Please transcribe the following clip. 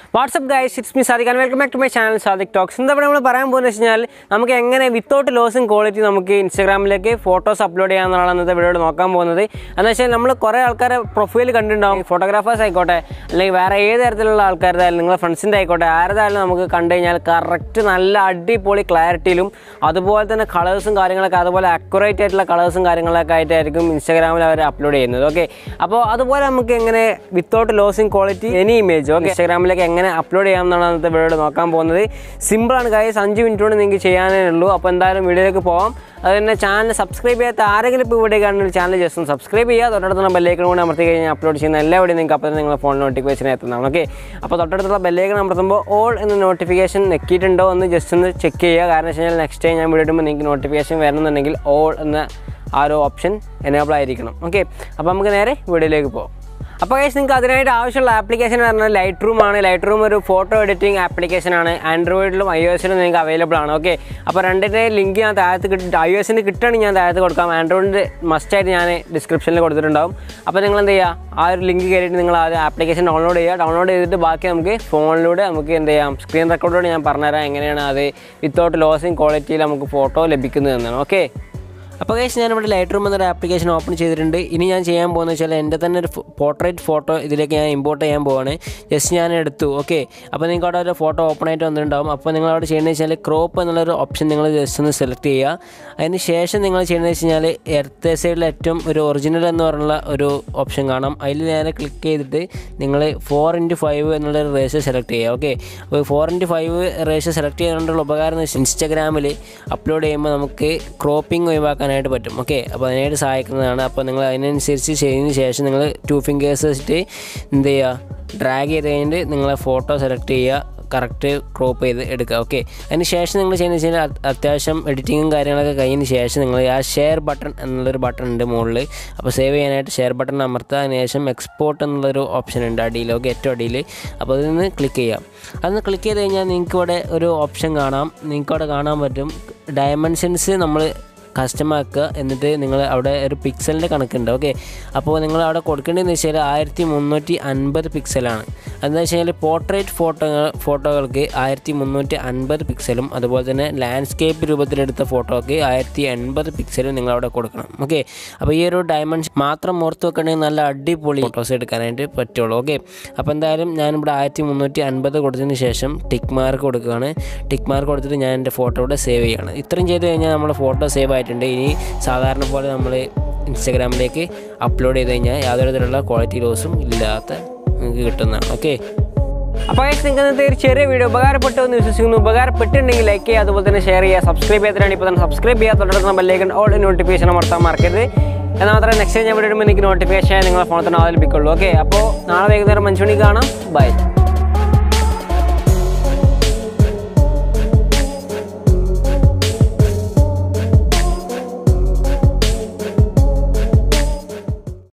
WhatsApp guys it's me Sadiq and welcome back to my channel Sadiq talks എന്താ പറയുക നമ്മൾ പറയാൻ പോകുന്നത് വെച്ച് കഴിഞ്ഞാൽ നമുക്ക് എങ്ങനെ വിത്തൗട്ട് ലോസിങ് ക്വാളിറ്റി നമുക്ക് ഇൻസ്റ്റാഗ്രാമിലേക്ക് ഫോട്ടോസ് അപ്ലോഡ് ചെയ്യാമെന്നാണ് ഇന്നത്തെ വീഡിയോയിൽ നോക്കാൻ പോകുന്നത് എന്ന് വെച്ചാൽ നമ്മൾ കുറേ ആൾക്കാരെ പ്രൊഫൈൽ കണ്ടിട്ടുണ്ടാവും ഫോട്ടോഗ്രാഫേഴ്സ് ആയിക്കോട്ടെ അല്ലെങ്കിൽ വേറെ ഏത് തരത്തിലുള്ള ആൾക്കാരുടെ നിങ്ങളുടെ ഫ്രണ്ട്സിൻ്റെ ആയിക്കോട്ടെ ആരുതായാലും നമുക്ക് കണ്ടു കഴിഞ്ഞാൽ കറക്റ്റ് നല്ല അടിപൊളി ക്ലാരിറ്റിയിലും അതുപോലെ തന്നെ കളേഴ്സും കാര്യങ്ങളൊക്കെ അതുപോലെ അക്യുറേറ്റ് ആയിട്ടുള്ള കളേഴ്സും കാര്യങ്ങളൊക്കെ ആയിട്ടായിരിക്കും ഇൻസ്റ്റാഗ്രാമിൽ അവർ അപ്ലോഡ് ചെയ്യുന്നത് ഓക്കെ അപ്പോൾ അതുപോലെ നമുക്ക് എങ്ങനെ without losing quality any image okay ഇൻസ്റ്റാഗ്രാമിലേക്ക് എങ്ങനെ അപ്ലോഡ് ചെയ്യാമെന്നാണ് അന്നത്തെ വീഡിയോ നോക്കാൻ പോകുന്നത് സിമ്പിളാണ് കാര്യം അഞ്ച് മിനിറ്റ് കൊണ്ട് നിങ്ങൾക്ക് ചെയ്യാനേ ഉള്ളൂ അപ്പോൾ എന്തായാലും വീഡിയോയിലേക്ക് പോകാം അത് തന്നെ ചാനൽ സബ്സ്ക്രൈബ് ചെയ്യാത്ത ആരെങ്കിലും ഇപ്പോൾ ഇവിടെ കാണുന്ന ചാനൽ ജസ്റ്റ് ഒന്ന് സബ്സ്ക്രൈബ് ചെയ്യുക തൊട്ടടുത്തുള്ള ബെല്ലേക്കൺ കൂടി അമർത്തി കഴിഞ്ഞാൽ അപ്ലോഡ് ചെയ്യുന്ന എല്ലാ വീഡിയോ നിങ്ങൾക്ക് അപ്പോൾ തന്നെ നിങ്ങളുടെ ഫോൺ നോട്ടിഫിക്കേഷൻ എത്തുന്നതാണ് ഓക്കെ അപ്പോൾ തൊട്ടടുത്തുള്ള ബെല്ലേക്കൺ അമർത്തുമ്പോൾ ഓൾ എന്ന നോട്ടിഫിക്കേഷൻ നെക്കിയിട്ടുണ്ടോ എന്ന് ജസ്റ്റ് ഒന്ന് ചെക്ക് ചെയ്യുക കാരണം വെച്ച് കഴിഞ്ഞാൽ നെക്സ്റ്റ് ടൈം ഞാൻ വീഡിയോ ഇടുമ്പോൾ നിങ്ങൾക്ക് നോട്ടിഫിക്കേഷൻ വരണമെന്നുണ്ടെങ്കിൽ ഓൾ എന്ന ആ ഒരു ഓപ്ഷൻ എനേബിൾ ആയിരിക്കണം ഓക്കെ അപ്പോൾ നമുക്ക് നേരെ വീഡിയോയിലേക്ക് പോകാം അപ്പോൾ ഗൈസ് നിങ്ങൾക്ക് അതിനായിട്ട് ആവശ്യമുള്ള ആപ്ലിക്കേഷൻ പറഞ്ഞാൽ ലൈറ്റ് റൂം ആണ് ലൈറ്റ് റൂം ഒരു ഫോട്ടോ എഡിറ്റിംഗ് ആപ്ലിക്കേഷൻ ആണ് ആൻഡ്രോയിഡിലും ഐ ഒ എസിലും നിങ്ങൾക്ക് അവൈലബിൾ ആണ് ഓക്കെ അപ്പോൾ രണ്ടിൻ്റെ ലിങ്ക് ഞാൻ താഴത്ത് കിട്ടി ഐ ഒ എസിന് കിട്ടുകയാണെങ്കിൽ ഞാൻ താഴത്ത് കൊടുക്കാം ആൻഡ്രോയിഡിൻ്റെ മസ്റ്റായിട്ട് ഞാൻ ഡിസ്ക്രിപ്ഷനിൽ കൊടുത്തിട്ടുണ്ടാവും അപ്പോൾ നിങ്ങൾ എന്ത് ചെയ്യുക ആ ഒരു ലിങ്ക് കയറിയിട്ട് നിങ്ങൾ ആ ആപ്ലിക്കേഷൻ ഡൗൺലോഡ് ചെയ്യുക ഡൗൺലോഡ് ചെയ്തിട്ട് ബാക്കി നമുക്ക് ഫോണിലൂടെ നമുക്ക് എന്ത് ചെയ്യാം സ്ക്രീൻ റെക്കോർഡോടെ ഞാൻ പറഞ്ഞുതരാം എങ്ങനെയാണ് അത് വിത്തൗട്ട് ലോസിങ് ക്വാളിറ്റിയിൽ നമുക്ക് ഫോട്ടോ ലഭിക്കുന്നത് എന്നാണ് ഓക്കെ അപ്പോൾ കേസ് ഞാനിവിടെ ലൈറ്റ് റൂം എന്നൊരു ആപ്ലിക്കേഷൻ ഓപ്പൺ ചെയ്തിട്ടുണ്ട് ഇനി ഞാൻ ചെയ്യാൻ പോകുന്നത് വെച്ചാൽ എൻ്റെ തന്നെ ഒരു പോർട്രേറ്റ് ഫോട്ടോ ഇതിലേക്ക് ഞാൻ ഇമ്പോർട്ട് ചെയ്യാൻ പോവാണ് ജസ്റ്റ് ഞാൻ എടുത്തു ഓക്കെ അപ്പോൾ നിങ്ങൾക്ക് അവിടെ ഒരു ഫോട്ടോ ഓപ്പൺ ആയിട്ട് വന്നിട്ടുണ്ടാവും അപ്പോൾ നിങ്ങൾ അവിടെ ചെയ്യുന്നത് വെച്ചാൽ ക്രോപ്പ് എന്നുള്ളൊരു ഓപ്ഷൻ നിങ്ങൾ ജസ്റ്റ് ഒന്ന് സെലക്ട് ചെയ്യുക അതിന് ശേഷം നിങ്ങൾ ചെയ്യുന്നത് വെച്ച് കഴിഞ്ഞാൽ എർത്ത് സൈഡിൽ ഏറ്റവും ഒരു ഒറിജിനൽ എന്ന് പറഞ്ഞുള്ള ഒരു ഓപ്ഷൻ കാണാം അതിൽ നേരെ ക്ലിക്ക് ചെയ്തിട്ട് നിങ്ങൾ ഫോർ ഇൻറ്റു ഫൈവ് എന്നുള്ള ഒരു റേഷ്യോ സെലക്ട് ചെയ്യുക ഓക്കെ അപ്പോൾ four into five ratio select ചെയ്യുന്നതുകൊണ്ടുള്ള ഉപകാരം എന്ന് വെച്ചാൽ ഇൻസ്റ്റാഗ്രാമിൽ അപ്ലോഡ് ചെയ്യുമ്പോൾ നമുക്ക് ക്രോപ്പിംഗ് ഒഴിവാക്കാൻ ചെയ്യാനായിട്ട് പറ്റും ഓക്കെ അപ്പോൾ അതിനായിട്ട് സഹായിക്കുന്നതാണ് അപ്പോൾ നിങ്ങൾ അതിനനുസരിച്ച് ചെയ്തതിന് ശേഷം നിങ്ങൾ ടു ഫിംഗേഴ്സ് വെച്ചിട്ട് എന്ത് ചെയ്യുക ഡ്രാഗ് ചെയ്ത് കഴിഞ്ഞിട്ട് നിങ്ങളെ ഫോട്ടോ സെലക്ട് ചെയ്യുക കറക്റ്റ് ക്രോപ്പ് ചെയ്ത് എടുക്കുക ഓക്കെ അതിന് ശേഷം നിങ്ങൾ ചെയ്യുന്നത് വെച്ച് കഴിഞ്ഞാൽ അത്യാവശ്യം എഡിറ്റിങ്ങും കാര്യങ്ങളൊക്കെ കഴിഞ്ഞതിന് ശേഷം നിങ്ങൾ ആ ഷെയർ ബട്ടൺ എന്നുള്ളൊരു ബട്ടൺ ഉണ്ട് മുകളിൽ അപ്പോൾ സേവ് ചെയ്യാനായിട്ട് ഷെയർ ബട്ടൺ അമർത്തുക അതിന് ശേഷം എക്സ്പോർട്ട് എന്നുള്ളൊരു ഓപ്ഷൻ ഉണ്ട് അടിയിൽ ഓക്കെ ഏറ്റവും അടിയിൽ അപ്പോൾ അതിൽ നിന്ന് ക്ലിക്ക് ചെയ്യാം അതൊന്ന് ക്ലിക്ക് ചെയ്ത് കഴിഞ്ഞാൽ നിങ്ങൾക്ക് ഇവിടെ ഒരു ഓപ്ഷൻ കാണാം നിങ്ങൾക്ക് അവിടെ കാണാൻ പറ്റും ഡയമെൻഷൻസ് നമ്മൾ കസ്റ്റമാക്കുക എന്നിട്ട് നിങ്ങൾ അവിടെ ഒരു പിക്സലിൻ്റെ കണക്കുണ്ട് ഓക്കെ അപ്പോൾ നിങ്ങൾ അവിടെ കൊടുക്കേണ്ടതെന്ന് വെച്ചാൽ ആയിരത്തി മുന്നൂറ്റി അൻപത് പിക്സലാണ് എന്താ വെച്ച് കഴിഞ്ഞാൽ പോർട്രേറ്റ് ഫോട്ടോകൾ ഫോട്ടോകൾക്ക് ആയിരത്തി മുന്നൂറ്റി അൻപത് പിക്സലും അതുപോലെ തന്നെ ലാൻഡ്സ്കേപ്പ് രൂപത്തിലെടുത്ത ഫോട്ടോക്ക് ആയിരത്തി എൺപത് പിക്സലും നിങ്ങൾ അവിടെ കൊടുക്കണം ഓക്കെ അപ്പോൾ ഈ ഒരു ഡയമെൻഷൻ മാത്രം ഓർത്ത് വെക്കണമെങ്കിൽ നല്ല അടിപൊളി ഫോട്ടോസ് എടുക്കാനായിട്ട് പറ്റുള്ളൂ ഓക്കെ അപ്പോൾ എന്തായാലും ഞാനിവിടെ ആയിരത്തി മുന്നൂറ്റി അൻപത് കൊടുത്തതിന് ശേഷം ടിക്ക് മാർക്ക് കൊടുക്കുകയാണ് ടിക്ക് മാർക്ക് കൊടുത്തിട്ട് ഞാൻ എൻ്റെ ഫോട്ടോ ഇവിടെ സേവ് ചെയ്യുകയാണ് ഇത്രയും ചെയ്ത് കഴിഞ്ഞാൽ നമ്മുടെ ഫോട്ടോ സേവ് ആയിട്ടുണ്ട് ഇനി സാധാരണ പോലെ നമ്മൾ ഇൻസ്റ്റാഗ്രാമിലേക്ക് അപ്ലോഡ് ചെയ്ത് കഴിഞ്ഞാൽ യാതൊരു തരത്തിലുള്ള ക്വാളിറ്റി ലോസും ഇല്ലാത്ത നിങ്ങൾക്ക് കിട്ടുന്നതാണ് ഓക്കെ അപ്പോൾ ഗൈസ് നിങ്ങൾക്ക് ഇന്നത്തെ ഒരു ചെറിയ വീഡിയോ ഉപകാരപ്പെട്ടു എന്ന് വിശ്വസിക്കുന്നു ഉപകാരപ്പെട്ടിട്ടുണ്ടെങ്കിൽ ലൈക്ക് ചെയ്യുക അതുപോലെ തന്നെ ഷെയർ ചെയ്യുക സബ്സ്ക്രൈബ് ചെയ്യാത്തതാണ് ഇപ്പോൾ തന്നെ സബ്സ്ക്രൈബ് ചെയ്യുക തുടർന്ന് ബെല്ലേക്കൻ ഓൾ നോട്ടിഫിക്കേഷൻ അമർത്താൻ മറക്കരുത് എന്നാൽ മാത്രമേ നെക്സ്റ്റ് ഞാൻ വീഡിയോ ഇടുമ്പോൾ എനിക്ക് നോട്ടിഫിക്കേഷൻ നിങ്ങളെ ഫോണിൽ തന്നെ ആദ്യം ലഭിക്കുള്ളൂ ഓക്കെ അപ്പോൾ നാളെ വൈകുന്നേരം അഞ്ച് മണിക്ക് കാണാം ബൈ